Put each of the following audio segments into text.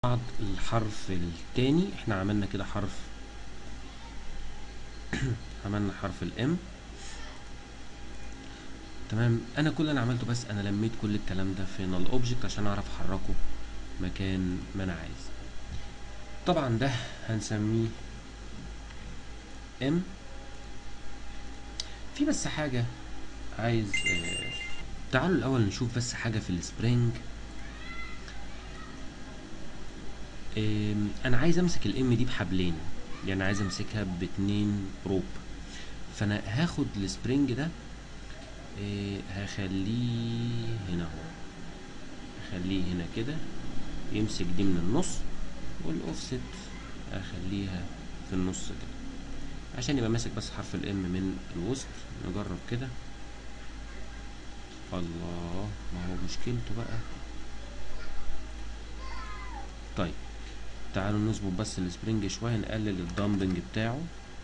بعض الحرف التاني احنا عملنا كده حرف عملنا حرف الام تمام انا كل اللي انا عملته بس انا لميت كل الكلام ده في null object عشان اعرف احركه مكان ما انا عايز طبعا ده هنسميه ام في بس حاجة عايز آه تعالوا الاول نشوف بس حاجة في السبرينج آه انا عايز امسك الام دي بحبلين يعني عايز امسكها باتنين روب فانا هاخد السبرينج ده آه هخليه هنا اهو هخليه هنا كده يمسك دي من النص والاوفست اخليها في النص كده عشان يبقى ماسك بس حرف الام من الوسط نجرب كده الله ما هو مشكلته بقى طيب تعالوا نظبط بس السبرينج شويه نقلل الدامبنج بتاعه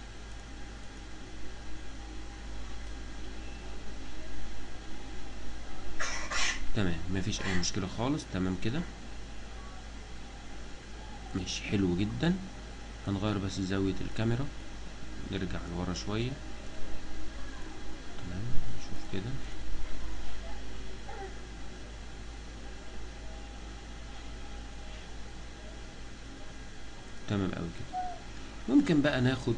تمام مفيش اي مشكله خالص تمام كده ماشي حلو جدا هنغير بس زاويه الكاميرا نرجع لورا شويه تمام نشوف كده تمام قوي كده ممكن بقى ناخد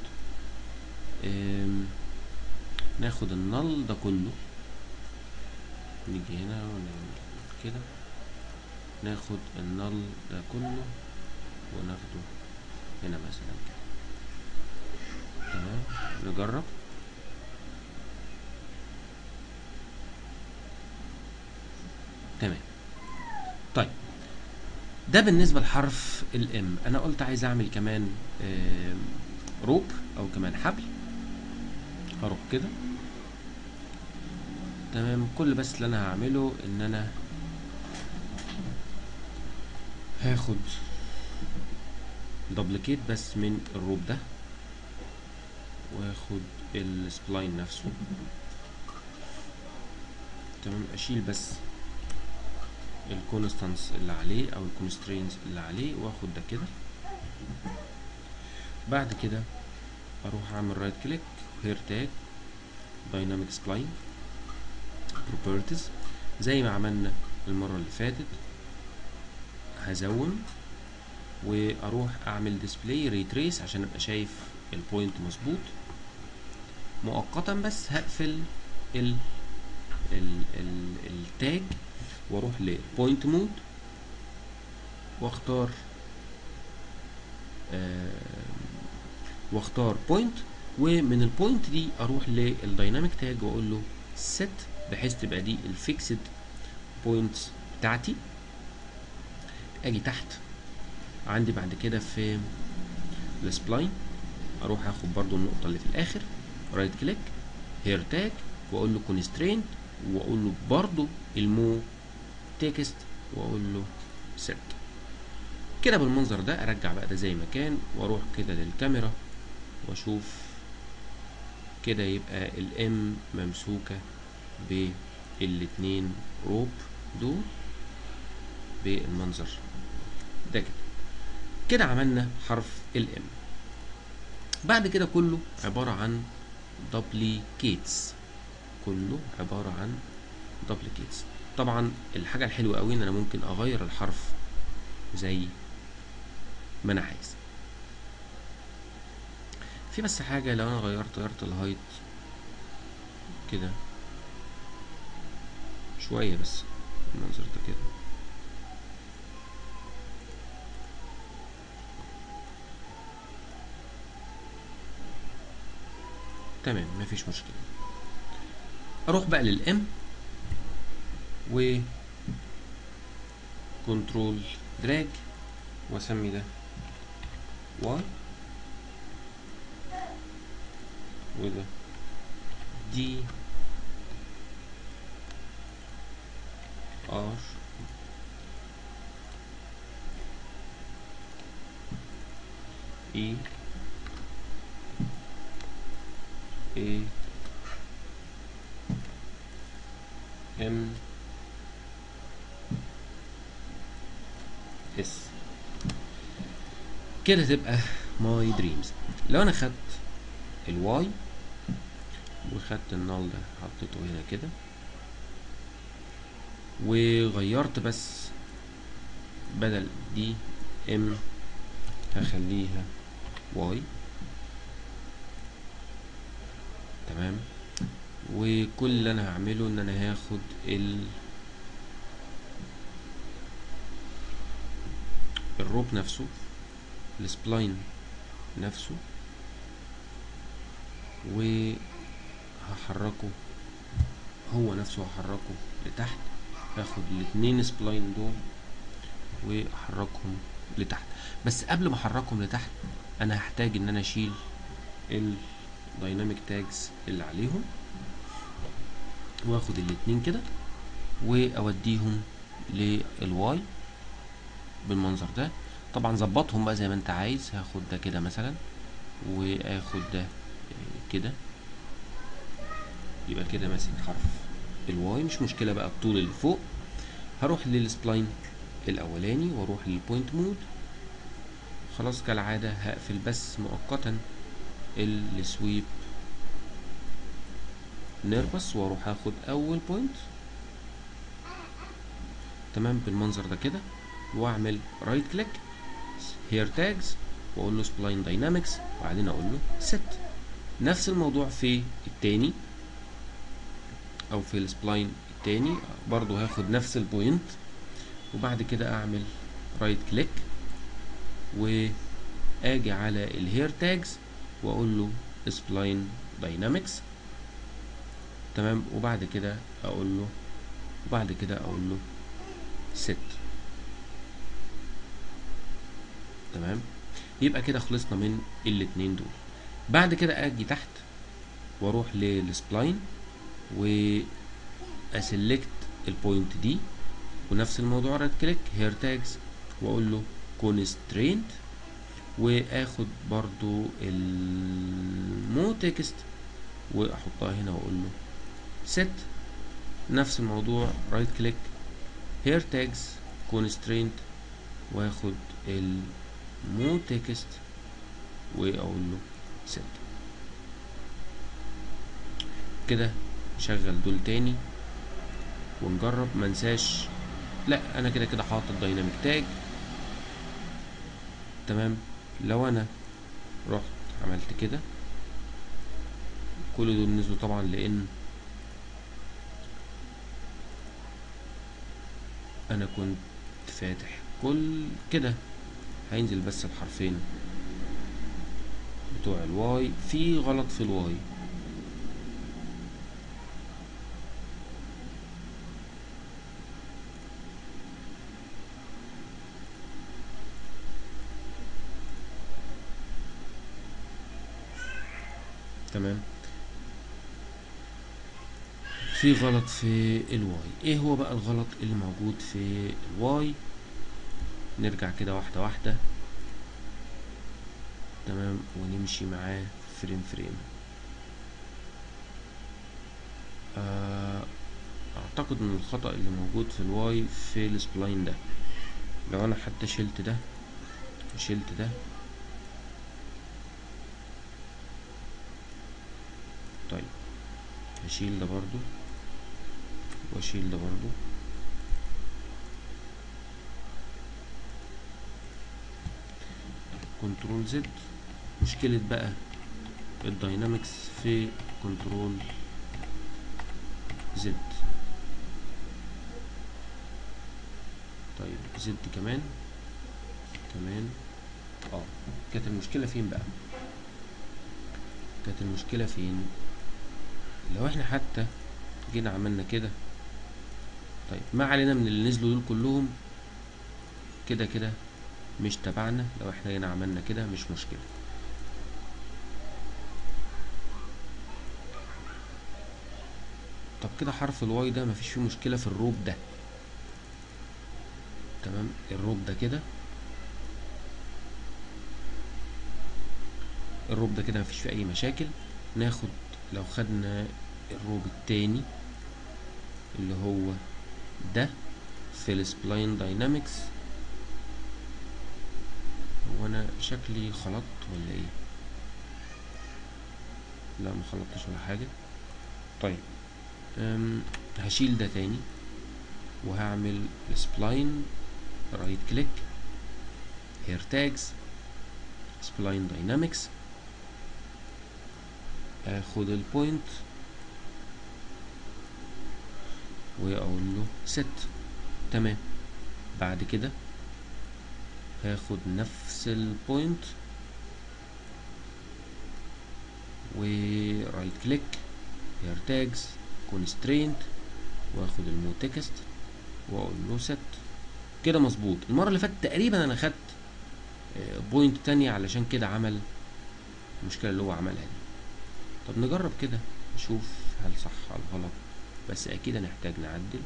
ناخد النل ده كله نيجي هنا ونعمل كده ناخد النل ده كله وناخده هنا مثلا كده تمام نجرب تمام طيب ده بالنسبة لحرف الام انا قلت عايز اعمل كمان روب او كمان حبل هروح كده تمام كل بس اللي انا هعمله ان انا هاخد دبليكيت بس من الروب ده واخد السبلاين نفسه تمام اشيل بس الكونستانس اللي عليه او الكونسترينز اللي عليه واخد ده كده بعد كده اروح اعمل رايت كليك هير تاج دايناميك سبلاين بروبرتيز زي ما عملنا المره اللي فاتت هزوم واروح اعمل ديسبلاي ريتريس عشان ابقى شايف البوينت مظبوط مؤقتا بس هقفل ال ال ال التاج واروح لبوينت مود واختار آه واختار بوينت ومن البوينت دي اروح للدايناميك تاج واقول له set بحيث تبقى دي الفيكسد بوينتس بتاعتي اجي تحت عندي بعد كده في السبلاين اروح اخد برضو النقطه اللي في الاخر رايت كليك هير تاج واقول له كونسترينت واقول له برضو المو تكست واقول له set كده بالمنظر ده ارجع بقى ده زي ما كان واروح كده للكاميرا واشوف كده يبقى الام ممسوكه بالاتنين روب دول بالمنظر ده كده كده عملنا حرف الام بعد كده كله عبارة عن duplicates كله عبارة عن duplicates طبعا الحاجة الحلوة قوي ان انا ممكن اغير الحرف زي ما انا عايز في بس حاجة لو انا غيرت غيرت الهايت كده شوية بس المنظر ده كده تمام مفيش مشكلة اروح بقى للام و كنترول دراج واسمي ده واي وده دي ار اي A M S كده تبقى ماي دريمز لو انا خدت الواي وخدت النال ده حطيته هنا كده وغيرت بس بدل دي ام هخليها واي تمام وكل اللي انا هعمله ان انا هاخد ال الروب نفسه السبلاين نفسه وهحركه هو نفسه هحركه لتحت هاخد الاتنين سبلاين دول واحركهم لتحت بس قبل ما احركهم لتحت انا هحتاج ان انا اشيل الدايناميك تاجز اللي عليهم واخد الاتنين كده واوديهم للواي بالمنظر ده طبعا ظبطهم بقى زي ما انت عايز هاخد ده كده مثلا واخد ده كده يبقى كده ماسك حرف الواي مش مشكله بقى الطول اللي فوق هروح للسبلاين الاولاني واروح للبوينت مود خلاص كالعاده هقفل بس مؤقتا السويب نربس واروح اخد اول بوينت تمام بالمنظر ده كده واعمل رايت كليك هير تاجز واقول له سبلاين داينامكس وبعدين اقول له set نفس الموضوع في التاني او في السبلاين التاني برضو هاخد نفس البوينت وبعد كده اعمل رايت كليك واجي على الهير تاجز واقول له سبلاين داينامكس تمام وبعد كده اقول له وبعد كده اقول له set تمام يبقى كده خلصنا من الاتنين دول بعد كده اجي تحت واروح للسبلاين واسلكت البوينت دي ونفس الموضوع رايت كليك هير تاجز واقول له كونسترينت واخد برضو المو تكست واحطها هنا واقول له set نفس الموضوع رايت كليك هير تاجز كونسترينت واخد المو تكست واقول له set كده شغل دول تاني ونجرب منساش لا انا كده كده حاطط دايناميك تاج تمام لو انا رحت عملت كده كل دول نزلوا طبعا لان انا كنت فاتح كل كده هينزل بس الحرفين بتوع الواي في غلط في الواي تمام في غلط في الواي ايه هو بقى الغلط اللي موجود في الواي نرجع كده واحدة واحدة تمام ونمشي معاه فريم فريم آه، اعتقد ان الخطأ اللي موجود في الواي في السبلاين ده لو انا حتى شلت ده وشلت ده طيب هشيل ده برضو واشيل ده برضو كنترول زد مشكلة بقى الداينامكس في كنترول زد طيب زد كمان كمان اه كانت المشكلة فين بقى كانت المشكلة فين لو احنا حتى جينا عملنا كده طيب ما علينا من اللي نزلوا دول كلهم كده كده مش تبعنا لو احنا جينا عملنا كده مش مشكلة طب كده حرف الواي ده مفيش فيه مشكلة في الروب ده تمام الروب ده كده الروب ده كده مفيش فيه اي مشاكل ناخد لو خدنا الروب التاني اللي هو ده في السبلاين داينامكس هو وانا شكلي خلطت ولا ايه لا ما خلطتش ولا حاجة طيب أم هشيل ده تاني وهعمل سبلاين رايت كليك هير تاجز سبلاين داينامكس اخد البوينت واقول له set تمام بعد كده هاخد نفس البوينت ورايت كليك هير تاجز كونسترينت واخد المو تكست واقول له set كده مظبوط المره اللي فاتت تقريبا انا خدت بوينت تانية علشان كده عمل المشكله اللي هو عملها دي طب نجرب كده نشوف هل صح ولا غلط بس اكيد هنحتاج نعدل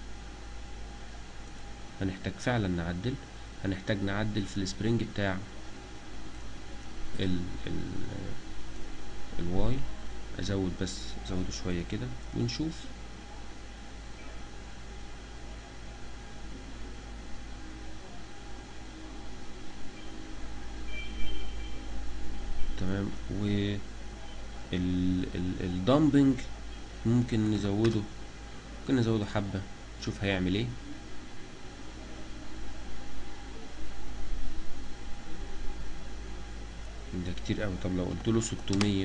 هنحتاج فعلا نعدل هنحتاج نعدل في السبرينج بتاع ال ال الواي ازود بس ازوده شويه كده ونشوف تمام و الدامبنج ممكن نزوده ممكن نزوده حبة نشوف هيعمل ايه ده كتير قوي طب لو قلت له 600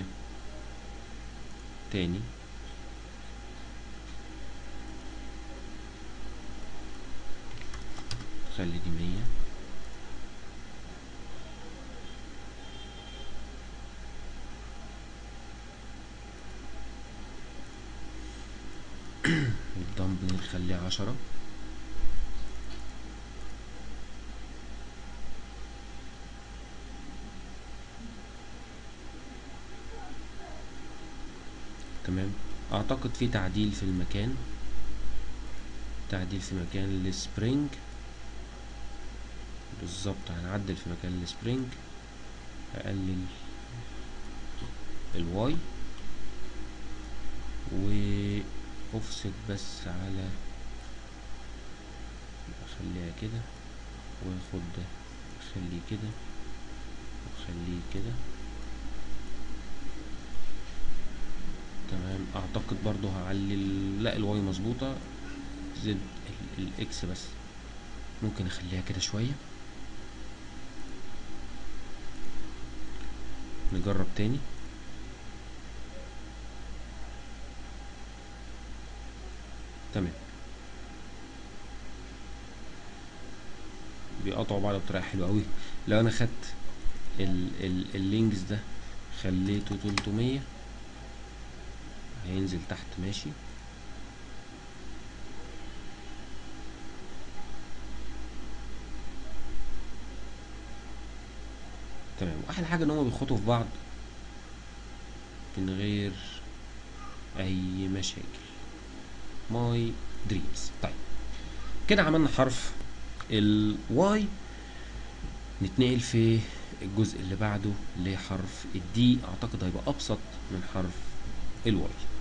تاني خلي دي 100 الدمب نخليه عشرة تمام اعتقد في تعديل في المكان تعديل في مكان السبرينج بالظبط هنعدل في مكان السبرينج هقلل الواي و اوفست بس على اخليها كده واخد ده اخليه كده واخليه كده تمام اعتقد برضو هعلي لا الواي مظبوطة زد الاكس بس ممكن اخليها كده شوية نجرب تاني تمام بيقطعوا بعض بطريقه حلوه قوي لو انا خدت ال ال اللينكس ده خليته 300 هينزل تحت ماشي تمام واحلى حاجه ان هما بيخطوا في بعض من غير اي مشاكل ماي دريمز طيب كده عملنا حرف الواي نتنقل في الجزء اللي بعده لحرف الدي اعتقد هيبقى ابسط من حرف الواي